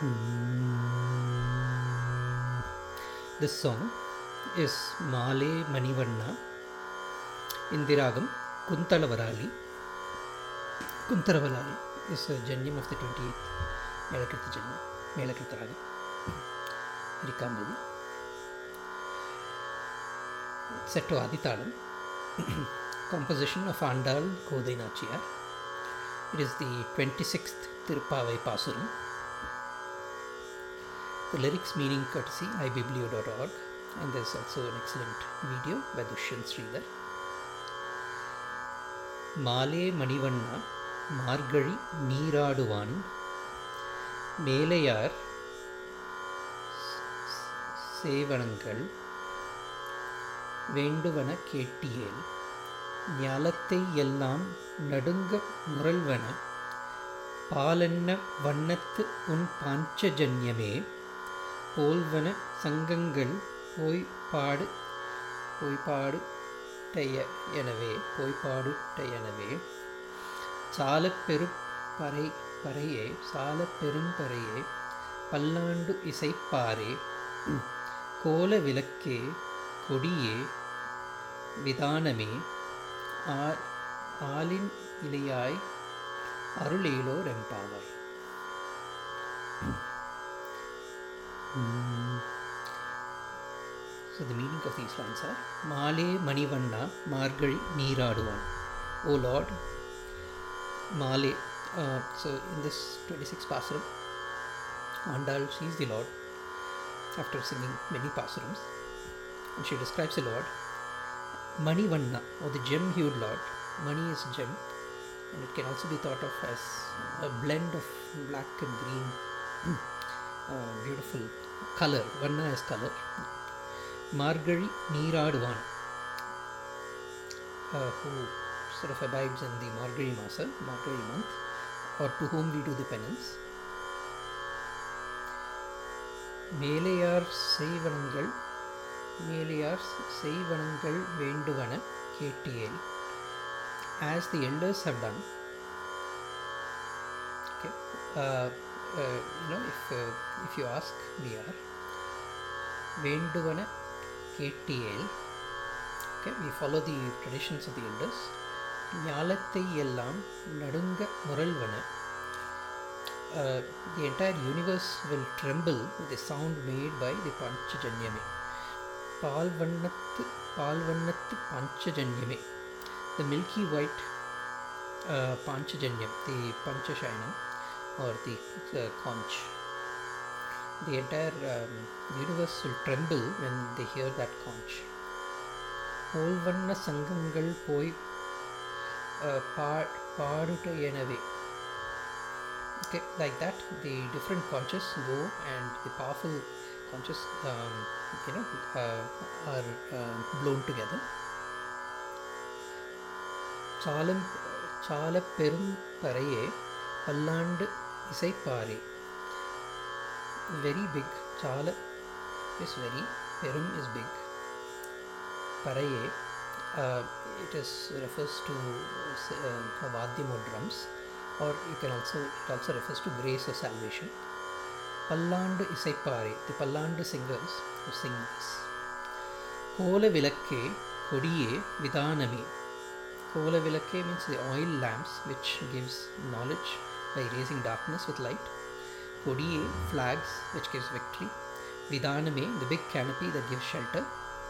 This song is Male Manivanna in the ragam Kuntalavarali. Kuntalavarali is a janyam of the 28th Melakirta janyam, Melakirta ragam. Rikambudi. Set to Aditalam. Composition of Andal Kodai Nachiyar. It is the 26th Tirupavai Pasuram. The lyrics meaning courtesy iBiblio.org and there's also an excellent video by Dushyant Sridhar. மாலே மணிவண்ணா மார்கழி நீராடுவான் மேலையார் சேவனங்கள் வேண்டுவன கேட்டியேல் ஞாலத்தை எல்லாம் நடுங்க முரல்வன பாலன்ன வண்ணத்து உன் பாஞ்சஜன்யமே போல்வன சங்கங்கள் போய் பாடு போய் பாடு டைய எனவே போய் பாடுட்ட எனவே சால பெரும் பறை பறையே சால பெரும் பறையே பல்லாண்டு இசைப்பாரே கோல விளக்கே கொடியே விதானமே ஆலின் இலையாய் அருளேலோ ரெம்பாவாய் So the meaning of these lines are Male Manivanna Margari Neeraduvan. O Lord, Male. Uh, so in this 26 Pasuram, Andal sees the Lord after singing many Pasurams and she describes the Lord Manivanna or the gem hued Lord. Mani is gem and it can also be thought of as a blend of black and green, uh, beautiful color. Vanna is color. Margari Neeraduvan, uh, who sort of abides in the Margari Masa, Margari month, or to whom we do the penance. மேலையார் செய்வனங்கள் மேலையார் செய்வனங்கள் வேண்டுவன கேட்டியேல் as the elders have done okay uh, uh, you know if uh, if you ask we are வேண்டுவன கேட்டியேல் okay we follow the traditions of the elders ஞாலத்தை எல்லாம் நடுங்க முரல்வன uh, the entire universe will tremble with the sound made by the Panchajanyame. Palvannathu Palvannathu Panchajanyame. The milky white uh, Panchajanyam, the Panchashainam or the uh, conch. The entire um, universe will tremble when they hear that conch. போல்வண்ண சங்கங்கள் போய் பாடுட்ட எனவே okay like that the different conches go and the powerful conches um, you know uh, are uh, blown together சாலம் சால பெரும் பறையே பல்லாண்டு இசைப்பாரே very big சால is very பெரும் is big பறையே uh, it is refers to uh, vadyam or drums or you can also it also refers to grace or salvation. Pallandu Isaipare, the Pallandu singers who sing this. Kola Vilakke Kodiye Vidaname. Kola Vilakke means the oil lamps which gives knowledge by raising darkness with light. Kodiye flags which gives victory. Vidaname the big canopy that gives shelter.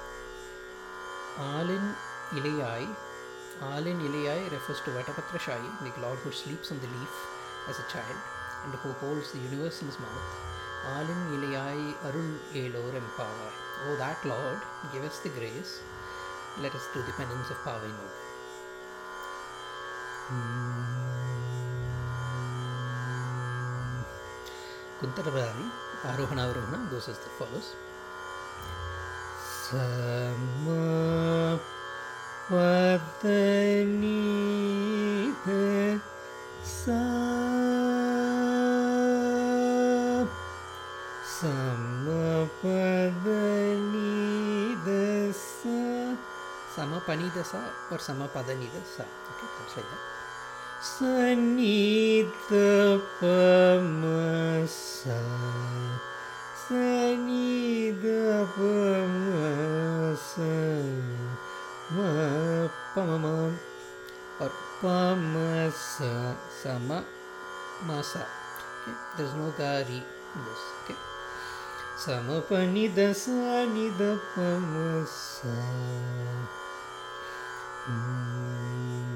Alin Ilayai Alin Ilayai refers to Vatapatra Shai, the Lord who sleeps on the leaf as a child and who holds the universe in his mouth. Alin Ilayai Arul Elor Empavai. Oh, that Lord, give us the grace. Let us do the penance of Pavai Nod. Kuntaravari, Arohana Arohana goes as follows. Sama வதனீத சா சமபதனீத சா சமபனித சா or சமபதனித சா okay comes like that சனித பமசா சனித பமசா ம பமமாம் or pamasa sama masa okay there's no gari in this okay sama pani dasa ni da pamasa Hmm.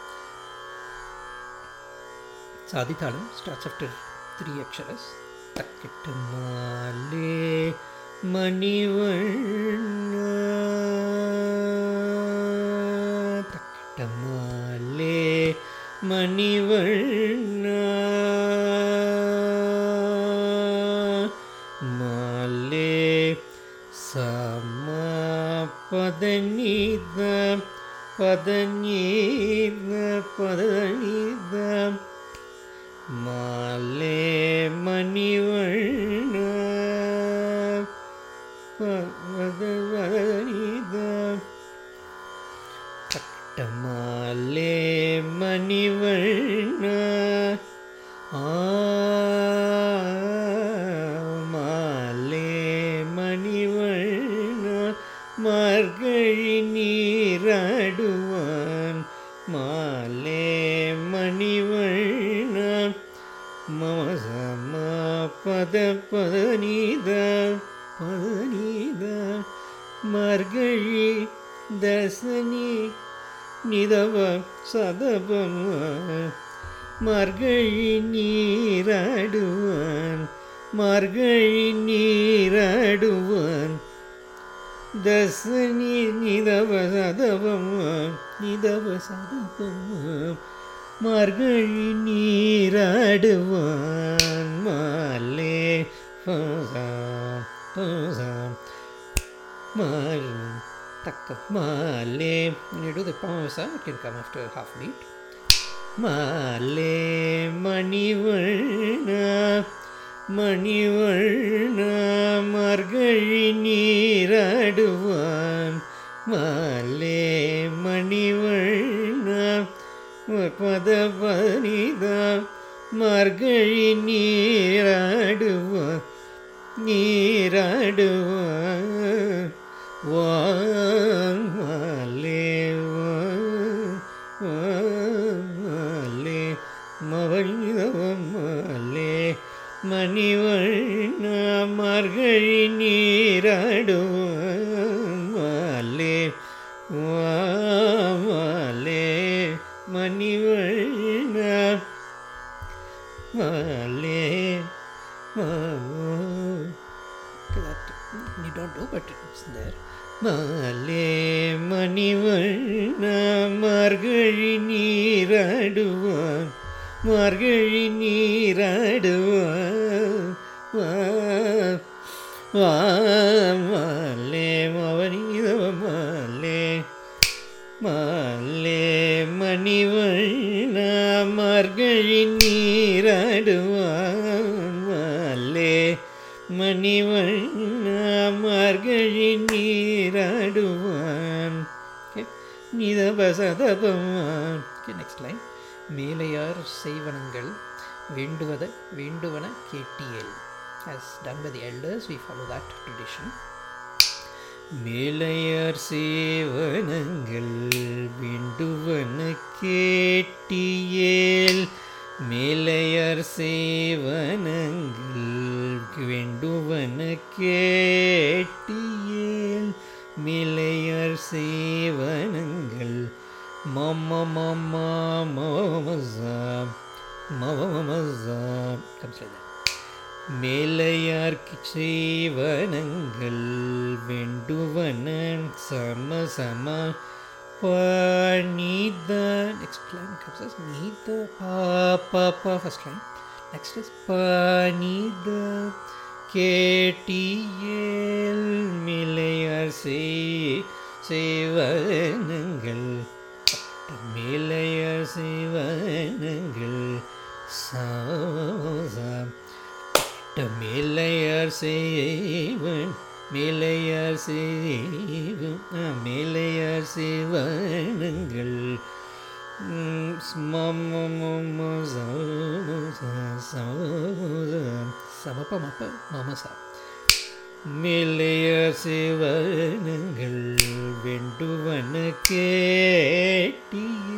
சாதித்தாளம் starts after three aksharas தக்கிட்டு மாலே மணிவண்ண தக்கிட்ட மாலே மணிவண்ண மாலே சம பதனித பதனீத பதனித மாலே மணிவண்ண பதவதனித கட்டமாலே மணிவண்ண மாலே மணிவண்ண மார்கழி நீராடுவான் மாலே மணிவண்ண மமசம பத பதனீத பதனீத மார்கழி தசனி நிதவ சதபம் மார்கழி நீராடுவான் மார்கழி நீராடுவான் தசனி நிதவ சதபம் நிதவ சதபம் மார்கழி நீராடுவான் மாலே பசாம் பசாம் மால் தக்க மாலே you do the pamasa it can come after half beat மாலே மணிவண்ண மணிவண்ண மார்கழி நீராடுவான் மாலே மணிவண்ண பத பனித மார்கழி நீராடுவான் நீராடுவான் வாலே வாலே மவனிதவமாலே மணிவண்ண மார்கழி நீராடுவான் மாலே வாலே மணிவண்ண மாலே you don't do but it's there மாலே மணிவண்ண மார்கழி நீராடுவான் மார்கழி நீராடுவான் வா- வா மாலே மவனிதவ மாலே மாலே மணிவண்ண மார்கழி நீராடுவான் மாலே மணிவண்ண மார்கழி நீராடுவான் நிதபசதபமான் நெக்ஸ்ட் லைன் மேலையார் செய்வனங்கள் வேண்டுவத வேண்டுவன கேட்டியல் as done by the elders we follow that tradition மேலையார் சேவனங்கள் வேண்டுவன கேட்டியேல் மேலையார் சேவனங்கள் வேண்டுவன கேட்டியேல் மேலையார் சேவனங்கள் மம மம மமசா மமமசா comes like that மேலையார் செய்வனங்கள் வேண்டுவன சம சம பணித நெக்ஸ்ட் லைன் comes as நீத பா பா பா ஃபர்ஸ்ட் லைன் நெக்ஸ்ட் இஸ் பணித கேட்டியல் மிளையார் செய் செய்வனங்கள் மிளையார் செய்வனங்கள் சாம் மேலையார் செய்வன் மேலையார் செய்வன் மேலையார் செய்வனங்கள் சமபமப்ப மமசா மில்லைய சிவனங்கள் வெண்டுவன கேட்டிய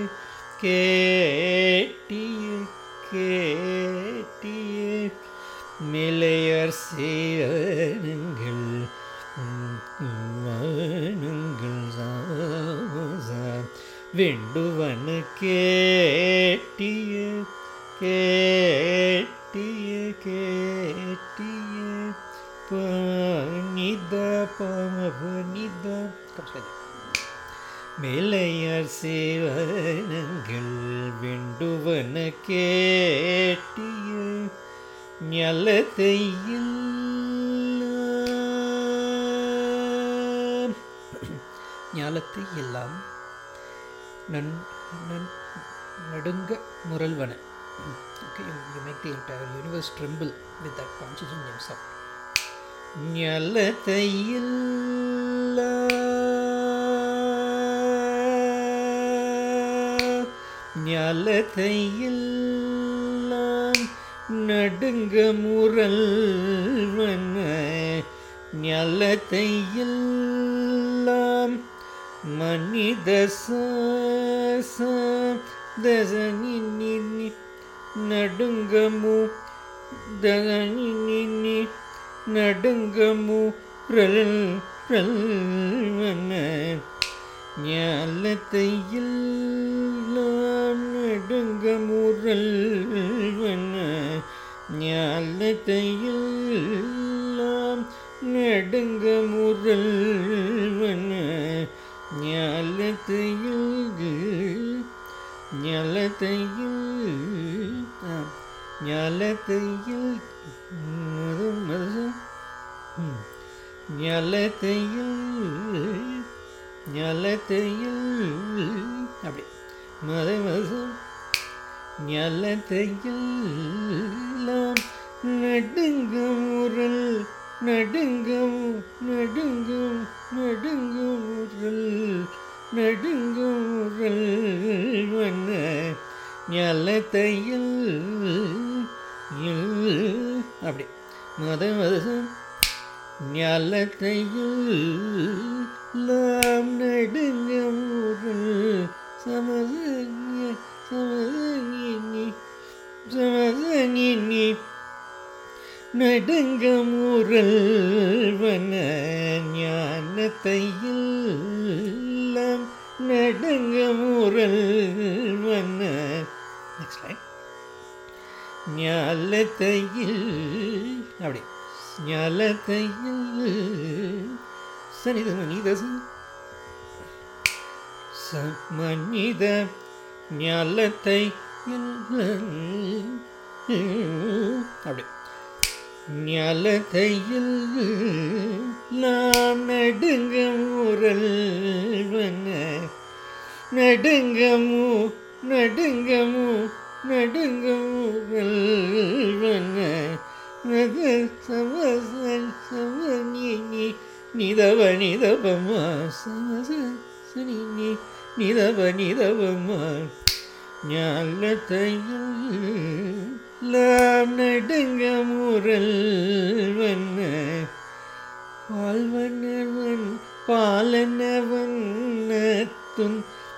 கேட்டிய கேட்டிய மில்லையர் சிவனங்கள் வனங்கள் வெண்டுவன கேட்டிய கேட்டிய கேட்டிய பனித பமபனித மேலையர் சேவனங்கள் வெண்டுவன கேட்டிய ஞலத்தையில் ஞாலத்தை எல்லாம் நன் நன் நடுங்க முரல்வன okay you, you make the entire universe tremble with that panchajanyam sound ஞலத்தையில் ஞலத்தையில் நடுங்க முரல்வன ஞலத்தையில் மனித தசனி நடுங்கமு தகனி நடுங்கமு ரல்வன ஞாலத்தையில் நடுங்கமுரல்வன ஞாலத்தையில் நடுங்கமுரல்வன ஞாலத்தையில் ஞாலத்தையில் ஞாலத்தையில் மது மது ஞாலத்தையில் ஞாலத்தையில் அப்படி மத மது ஞாலத்தையில் நடுங்க முரல் நடுங்கம் நடுங்கம் நடுங்கம் முரல் நடுங்கம் முரல் வண்ண ஞாலத்தையில் அப்படி மத மதம் ஞாலத்தையில் லாம் நடுங்க முரல் சமதங்க சமதங்கி சமதங்கி நடுங்க முரல் வன ஞானத்தையில் லாம் நடுங்க முரல் வன நெக்ஸ்ட் லைன் ஞாலத்தையில் அப்படி ஞாலத்தையில் சனித மனித மனித ஞாலத்தை அப்படி ஞாலத்தையில் நாம் நடுங்க முரல்வன நடுங்கமு நடுங்கமு நடுங்கமுரல்வன நது சமசன் சமனி நிதவ நிதபமா சமச சனி நி நிதவ நிதபமா ஞாலத்தையில் லாம் நடுங்க முரல்வன பால்வனவன் பாலனவன்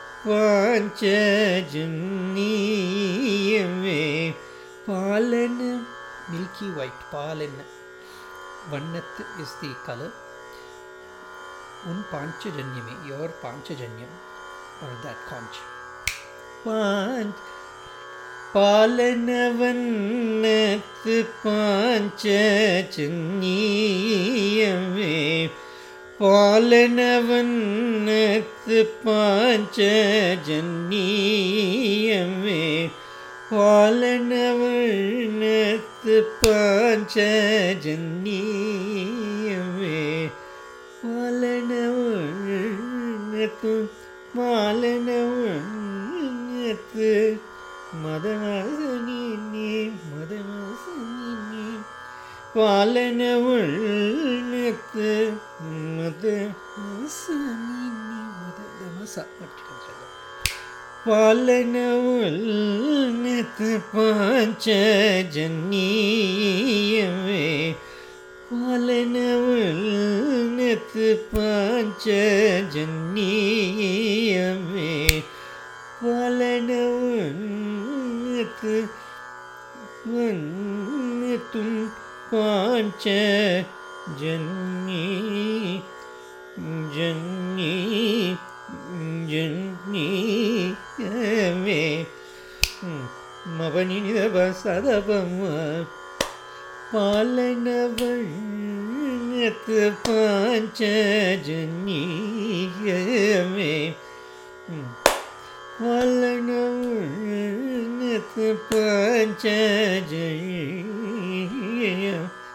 பாஞ்சஜன்னியமே பாலன மில்கி ஒயிட் பாலென்ன வண்ணத்து இஸ் தி கலர் உன் பாஞ்சஜன்யமே யோர் பாஞ்சஜன்யம் ஆர் தட் காஞ்ச் பாஞ்ச் பாலனவன்னத்து பாஞ்சஜன்னியமே பாலனவன்னத்து பாஞ்சஜன்னியமே பாலனவன்னத்து பாஞ்சஜன்னியமே பாலனவன்னத்து மாலனவன்னத்து மதவாசனி நீ மதவாசனி நீ பாலனவன்னத்து மத சனி நீ மத தமசா பாலனவுல் நெத்து பாஞ்ச ஜன்னியமே பாலனவுல் நெத்து பாஞ்ச ஜன்னியமே பாலனவுல் நெத்து வன்னத்தும் பாஞ்ச ஜன்னி ஜன்னி ஜன்னியமே மவனி நிதப சதபம பாலனவண்ணத்து பாஞ்ச ஜன்னியமே பாலனவண்ணத்து பாஞ்ச ஜன்னிய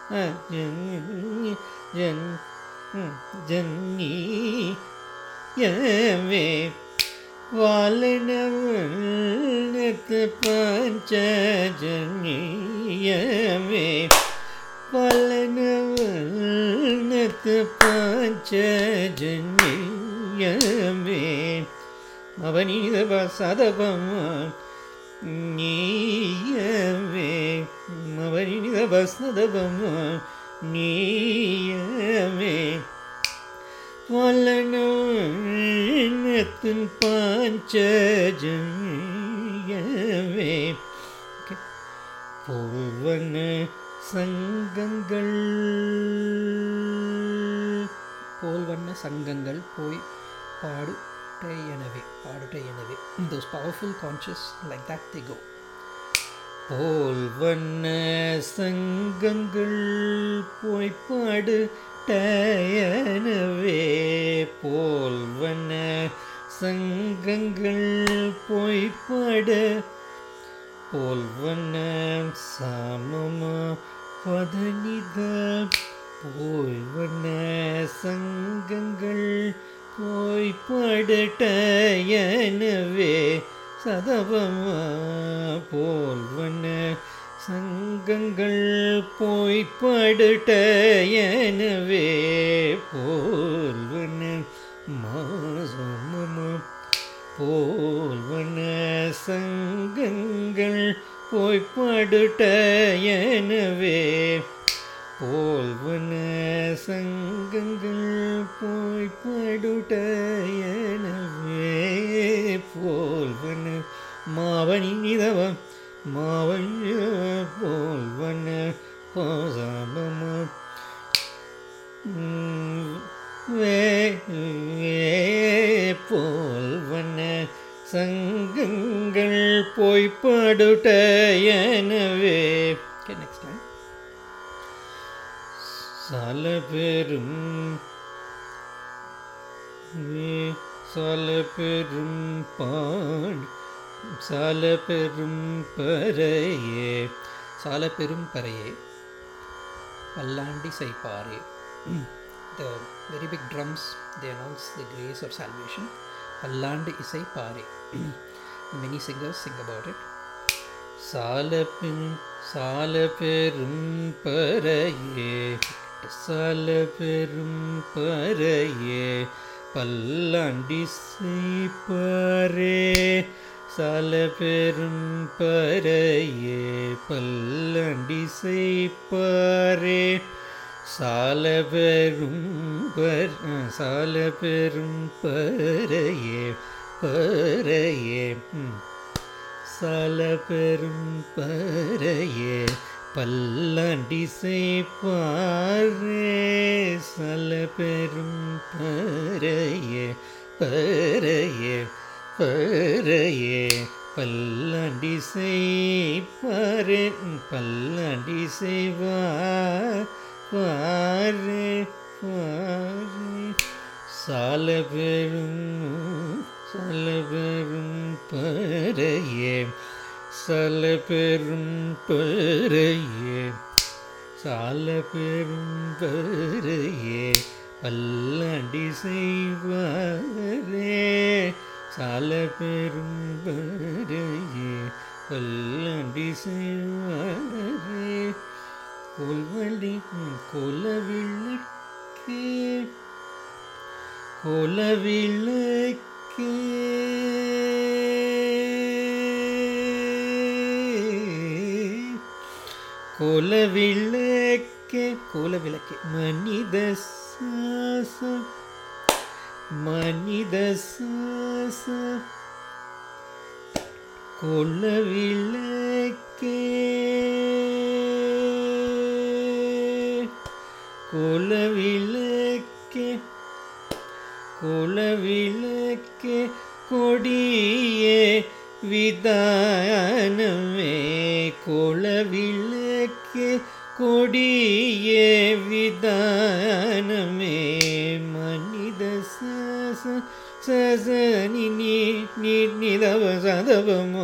ஜன் ஜன்னியமே வாலனவண்ணத்து பஞ்ச ஜன்னியமே வாலனவண்ணத்து பஞ்ச ஜன்னியமே அவனீதப சதபம் நீயவே அவனீதப சதபம் நீயவே வல்லனத்தின் பாஞ்சஜமே போல்வன சங்கங்கள் போல்வண்ண சங்கங்கள் போய் பாடுட்டை எனவே பாடுட்டை எனவே those powerful conscious like that they go போல்வண்ண சங்கங்கள் போய்ப்பாடு டயனவே போல்வன சங்கங்கள் பொய்ப்பட போல்வன சமம பதனித போய்வன சங்கங்கள் பொய்ப்படட்டயனவே சதவம போல்வன சங்கங்கள் போய்ப்படுட்டயனவே போல்வன மாசமம போல்வன சங்கங்கள் போய்ப்படுட்டயனவே போல்வன சங்கங்கள் போய்ப்படுட்டயனவே போல்வன மாவனி நிதவம் மாவழிய போல்வன பாசமம வே போல்வன சங்கங்கள் பொய்ப்படுட்டயனவே okay next line சால பெரும் சால பெரும் பாடு சால பெரும் பறையே சால பெரும் பறையே பல்லாண்டி சைப்பாரே the very big drums they announce the grace of salvation பல்லாண்டு இசை பாரே many singers sing about it சால பெரும் சால பெரும் பறையே சால பெரும் பறையே பல்லாண்டி செய்ப்பாரே சால பெரும் பறையே பல்லாண்டி செய்ப்பாரே சால பெரும் பர் சால பெரும் பறையே பறையே ம். சால பெரும் பறையே பல்லாண்டி செய்ப்பாரே சால பெரும் பறையே பறையே பறையே பல்லாண்டி செய்ப்பாரே பல்லாண்டி செய்வார் பாரே பாரே சால பெரும் சால பெரும் பறையே சால பெரும் பறையே சால பெரும் பறையே பல்லாண்டி செய்வாரே சால பெரும் பறையே பல்லாண்டி செய்வாரே கொல்வழி கொலவிளக்கே கொலவிளக்கே குலவிளக்கே கோல விளக்கே மனித சாச மனித சாச குலவிளக்கே குலவிளக்கே குலவிளக்கே கொடியே விதானமே குலவிளக்கே கொடியே விதானமே மனித சச சசனி நீ நீ நிதவ சதவமா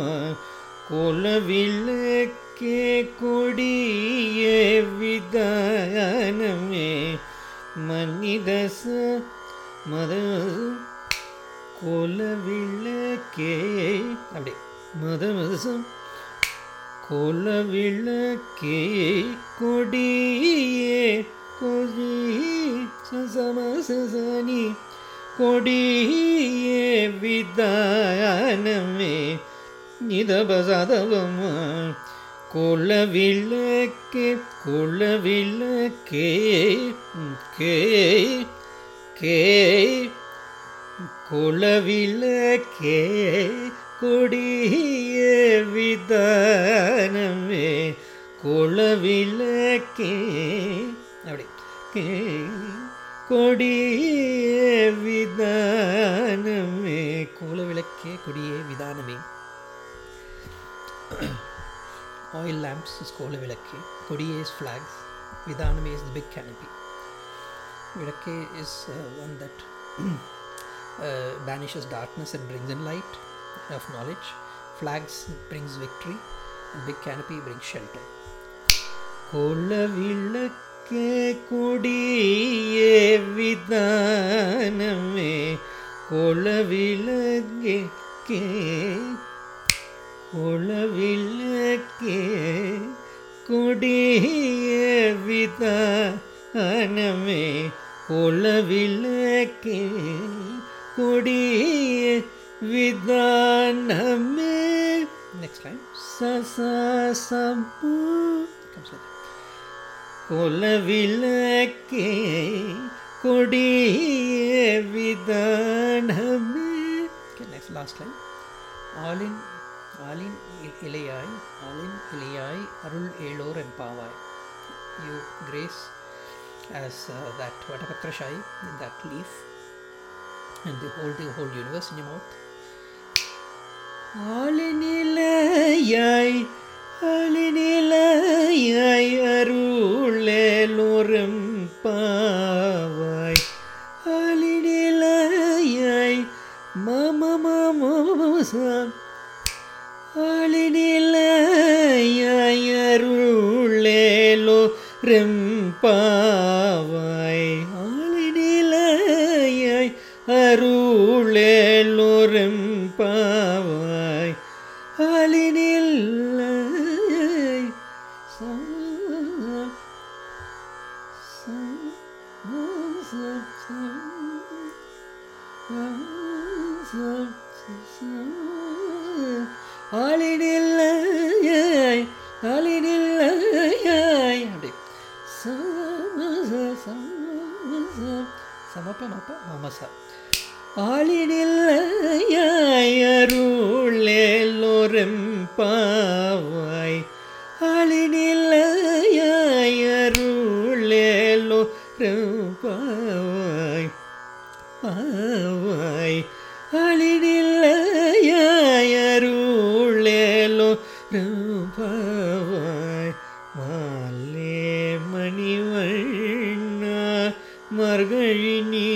குலவிளக்கே கொடியே விதானமே மனித ச மத குலவிளக்கே அப்படி மத மதசம் குலவிளக்கே கொடியே கொடி சசமசனி கொடியே விதானமே நிதபசதவமா குலவிளக்கே குலவிளக்கே கே கே குலவிளக்கே கொடிய விதானமே குலவிளக்கே அப்படி கே கொடிய விதானமே கோல விளக்கே கொடியே விதானமே ஆயில் lamps is கோல விளக்கே கொடியே is flags விதானமே is the big canopy விளக்கே is uh, one that uh, banishes darkness and brings in light of knowledge flags brings victory and big canopy brings shelter குலவிளக்கே கொடியே விதானமே குலவிளக்கே K குலவிளக்கே கொடிய விதானமே குலவிளக்கே கொடிய விதானமே next line சசசம்பு comes like that குலவிளக்கே கொடிய விதானமே Okay, next last line. ஆலின் ஆலின் இ- இலையாய் ஆலின் இலையாய் அருள் ஏழோர் எம்பாவாய் you grace as uh, that Vatapatrashai in that leaf and they hold the whole universe in your mouth. ஆளினிலையாய் ஆளினிலையாய் அருளேலோரம் பாவாய் ஆளினிலையாய் மம மமசம் ஆளினிலையாய் அருளேலோ ரெம்பாவாய் ஆளினிலையாய் அருளேலோ ரெம்பாவாய் ஆளினில்லை சா- சா- சா- சா- சா- ஆளினில்லையாய் ஆளினில்லையாய் அப்படி சா- சா- சமப்ப மப்ப மமசா ஆளினில்லையாயருளேலோரம் பாவாய் ஆளினில்லையாயருளேலோரம் பாவாய் பாவாய் ஆளினில்லையாயருளேலோரம் பாவாய் மாலே மணிவண்ணா மர்கழி நீ